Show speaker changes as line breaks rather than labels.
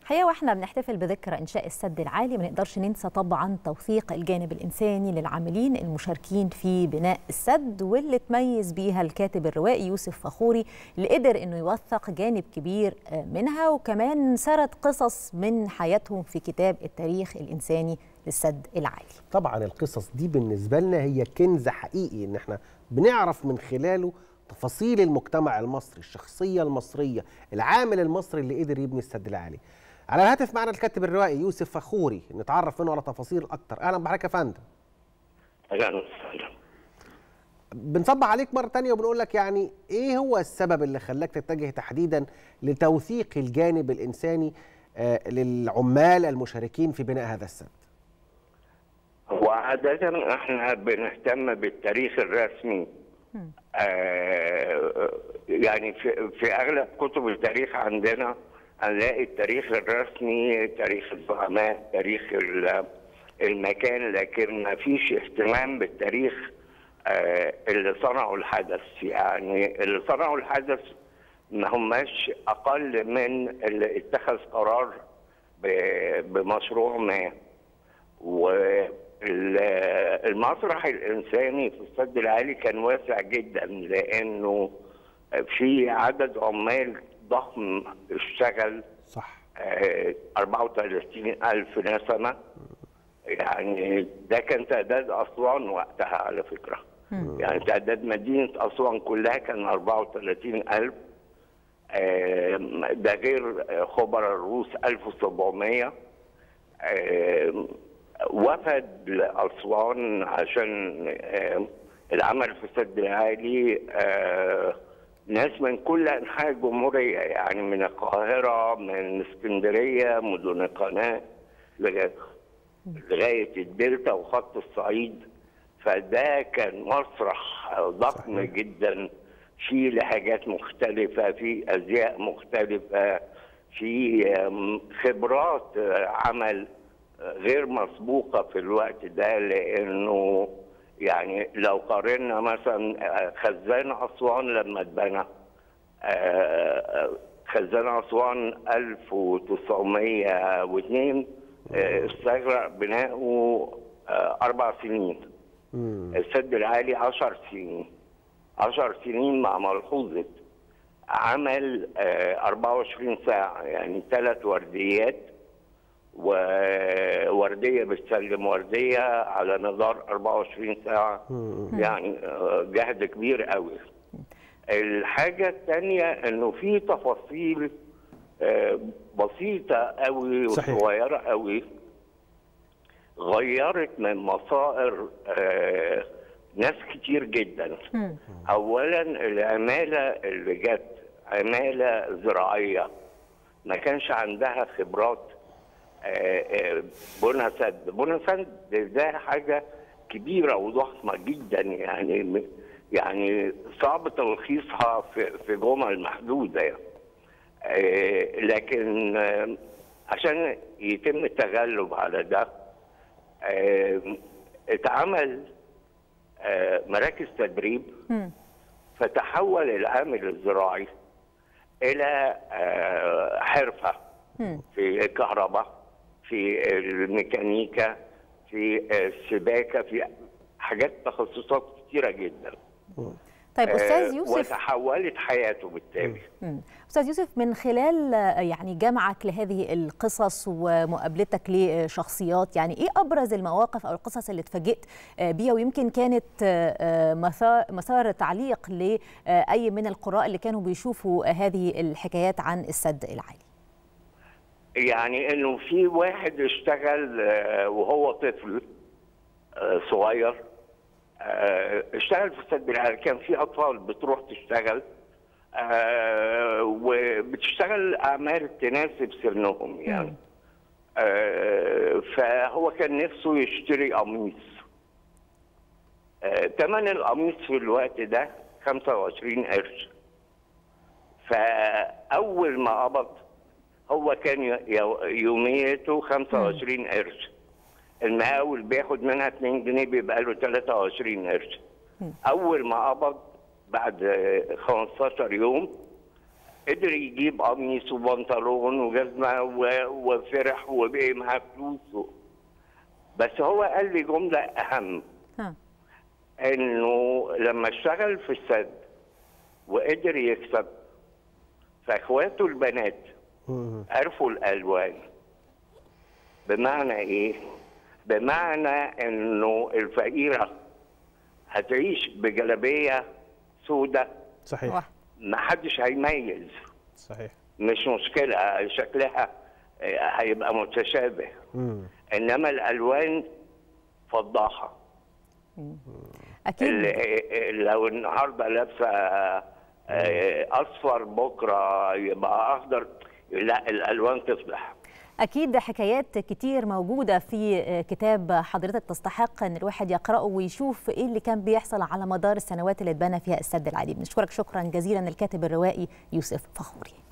الحقيقه واحنا بنحتفل بذكرى انشاء السد العالي ما نقدرش ننسى طبعا توثيق الجانب الانساني للعاملين المشاركين في بناء السد واللي تميز بيها الكاتب الروائي يوسف فخوري اللي قدر انه يوثق جانب كبير منها وكمان سرد قصص من حياتهم في كتاب التاريخ الانساني للسد العالي.
طبعا القصص دي بالنسبه لنا هي كنز حقيقي ان احنا بنعرف من خلاله تفاصيل المجتمع المصري الشخصيه المصريه العامل المصري اللي قدر يبني السد العالي على الهاتف معنا الكاتب الروائي يوسف فخوري نتعرف منه على تفاصيل اكتر اهلا بحضرتك يا فندم
اهلا وسهلا
بنصبح عليك مره تانية وبنقول لك يعني ايه هو السبب اللي خلاك تتجه تحديدا لتوثيق الجانب الانساني آه للعمال المشاركين في بناء هذا السد
هو عادة احنا بنهتم بالتاريخ الرسمي آه يعني في, في اغلب كتب التاريخ عندنا هنلاقي التاريخ الرسمي تاريخ الزعماء تاريخ المكان لكن ما فيش اهتمام بالتاريخ آه اللي صنعوا الحدث يعني اللي صنعوا الحدث ما هماش اقل من اللي اتخذ قرار بمشروع ما والمسرح الانساني في السد العالي كان واسع جدا لانه في عدد عمال ضخم اشتغل
صح
آه 34 ألف نسمة يعني ده كان تعداد أسوان وقتها على فكرة مم. يعني تعداد مدينة أسوان كلها كان 34 ألف آه ده غير خبراء الروس 1700 آه وفد لأسوان عشان العمل في السد العالي ناس من كل انحاء الجمهوريه يعني من القاهره من اسكندريه مدن القناه لغايه الدلتا وخط الصعيد فده كان مسرح ضخم صحيح. جدا في لهجات مختلفه في ازياء مختلفه في خبرات عمل غير مسبوقه في الوقت ده لانه يعني لو قارنا مثلا خزان اسوان لما اتبنى خزان اسوان 1902 استغرق بناؤه اربع سنين السد العالي 10 سنين 10 سنين مع ملحوظه عمل 24 ساعه يعني ثلاث ورديات وورديه بتسلم ورديه على مدار 24 ساعه يعني جهد كبير قوي الحاجه الثانيه انه في تفاصيل بسيطه قوي وصغيره قوي غيرت من مصائر ناس كتير جدا اولا العماله اللي جت عماله زراعيه ما كانش عندها خبرات بنى سد بنى سد ده حاجه كبيره وضخمه جدا يعني يعني صعب تلخيصها في في جمل محدوده يعني. لكن عشان يتم التغلب على ده اتعمل مراكز تدريب فتحول العامل الزراعي الى حرفه في الكهرباء في الميكانيكا في السباكه في حاجات تخصصات كتيره جدا
طيب استاذ يوسف
وتحولت حياته بالتالي
استاذ يوسف من خلال يعني جمعك لهذه القصص ومقابلتك لشخصيات يعني ايه ابرز المواقف او القصص اللي اتفاجئت بيها ويمكن كانت مسار مسار تعليق لاي من القراء اللي كانوا بيشوفوا هذه الحكايات عن السد العالي
يعني انه في واحد اشتغل وهو طفل صغير اشتغل في السد العالي كان في اطفال بتروح تشتغل وبتشتغل اعمال تناسب سنهم يعني فهو كان نفسه يشتري قميص ثمن القميص في الوقت ده 25 قرش فاول ما قبض هو كان يوميته 25 قرش المقاول بياخد منها 2 جنيه بيبقى له 23 قرش اول ما قبض بعد 15 يوم قدر يجيب قميص وبنطلون وجزمه و- وفرح وبقي معاه فلوس بس هو قال لي جمله اهم
ها
انه لما اشتغل في السد وقدر يكسب فاخواته البنات
مم.
عرفوا الالوان بمعنى ايه بمعنى انه الفقيره هتعيش بجلابيه سودة
صحيح
واحد
ما حدش هيميز
صحيح
مش مشكله شكلها آه، هيبقى متشابه
مم.
انما الالوان فضاحه
اكيد
ال- لو النهارده لابسه آه، اصفر بكره يبقى اخضر لا الالوان تفضح
أكيد حكايات كتير موجودة في كتاب حضرتك تستحق أن الواحد يقرأه ويشوف إيه اللي كان بيحصل على مدار السنوات اللي اتبنى فيها السد العالي بنشكرك شكرا جزيلا الكاتب الروائي يوسف فخوري